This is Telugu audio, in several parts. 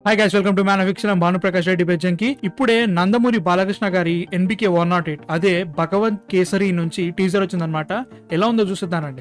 hi guys welcome to man fiction Bhanuprakash Reddy Bejjanki ఇప్పుడే నందమూరి బాలకృష్ణ గారి ఎన్బికే వన్ నాట్ ఎయిట్ అదే భగవంత్ కేసరి నుంచి టీజర్ వచ్చిందనమాట ఎలా ఉందో చూసేద్దానండి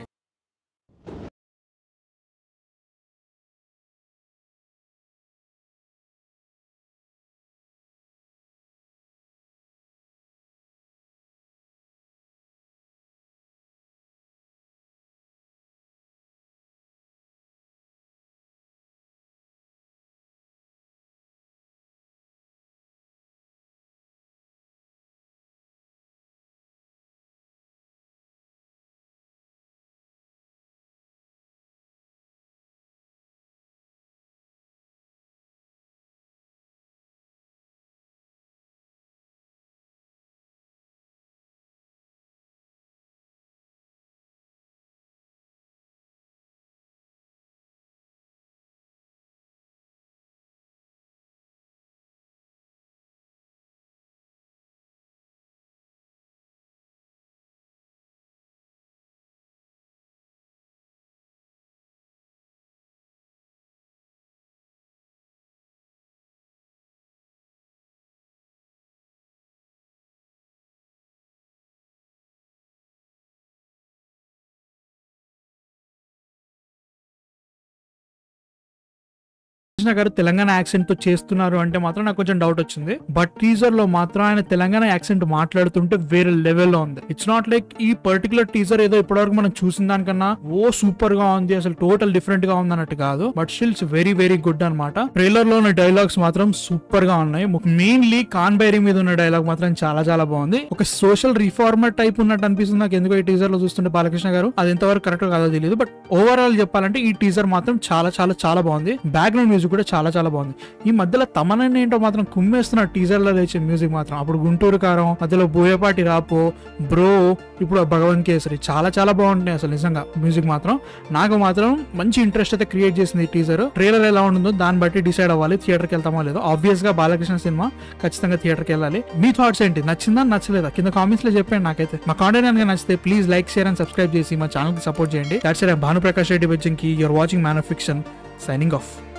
కృష్ణ గారు తెలంగాణ యాక్సెంట్ తో చేస్తున్నారు అంటే మాత్రం నాకు కొంచెం డౌట్ వచ్చింది బట్ టీజర్ లో మాత్రం ఆయన తెలంగాణ యాక్సెంట్ మాట్లాడుతుంటే వేరే లెవెల్లో ఉంది ఇట్స్ నాట్ లైక్ ఈ పర్టికులర్ టీజర్ ఏదో ఇప్పటివరకు మనం చూసిన దానికన్నా ఓ సూపర్ గా ఉంది అసలు టోటల్ డిఫరెంట్ గా ఉంది అన్నట్టు కాదు but stills very very good అనమాట ట్రైలర్ లో ఉన్న డైలాగ్స్ మాత్రం సూపర్ గా ఉన్నాయి మెయిన్లీ కాన్ బైరీ మీద ఉన్న డైలాగ్ మాత్రం చాలా చాలా బాగుంది ఒక సోషల్ రిఫార్మర్ టైప్ ఉన్నట్టు అనిపిస్తుంది నాకు ఎందుకో ఈ టీజర్ లో చూస్తుంటే బాలకృష్ణ గారు అది ఎంతవరకు కరెక్ట్ కాదో తెలియదు బట్ ఓవరాల్ చెప్పాలంటే ఈ టీజర్ మాత్రం చాలా చాలా చాలా బాగుంది బ్యాక్గ్రౌండ్ మ్యూజిక్ కూడా చాలా చాలా బాగుంది ఈ మధ్యలో తమనని ఏంటో మాత్రం కుమ్మేస్తున్న టీజర్ లో లేచే మ్యూజిక్ మాత్రం అప్పుడు గుంటూరు కారం మధ్యలో బోయపాటి రాపో బ్రో ఇప్పుడు భగవంత్ కేసరి చాలా చాలా బాగుంటున్నాయి అసలు నిజంగా మ్యూజిక్ మాత్రం నాకు మాత్రం మంచి ఇంట్రెస్ట్ అయితే క్రియేట్ చేసింది ఈ టీజర్ ట్రైలర్ ఎలా ఉంటుందో దాన్ని బట్టి డిసైడ్ అవ్వాలి థియేటర్కి వెళ్తామో లేదో ఆబ్వియస్ గా బాలకృష్ణ సినిమా ఖచ్చితంగా థియేటర్కి వెళ్ళాలి మీ థాట్స్ ఏంటి నచ్చిందా నచ్చలేదా కింద కామెంట్స్ లో చెప్పండి నాకైతే మా కాంటెంట్ కనుక నచ్చితే please like share and subscribe చేసి మా ఛానల్ కి సపోర్ట్ చేయండి that's Bhanuprakash Reddy Bejjanki your watching man of fiction signing of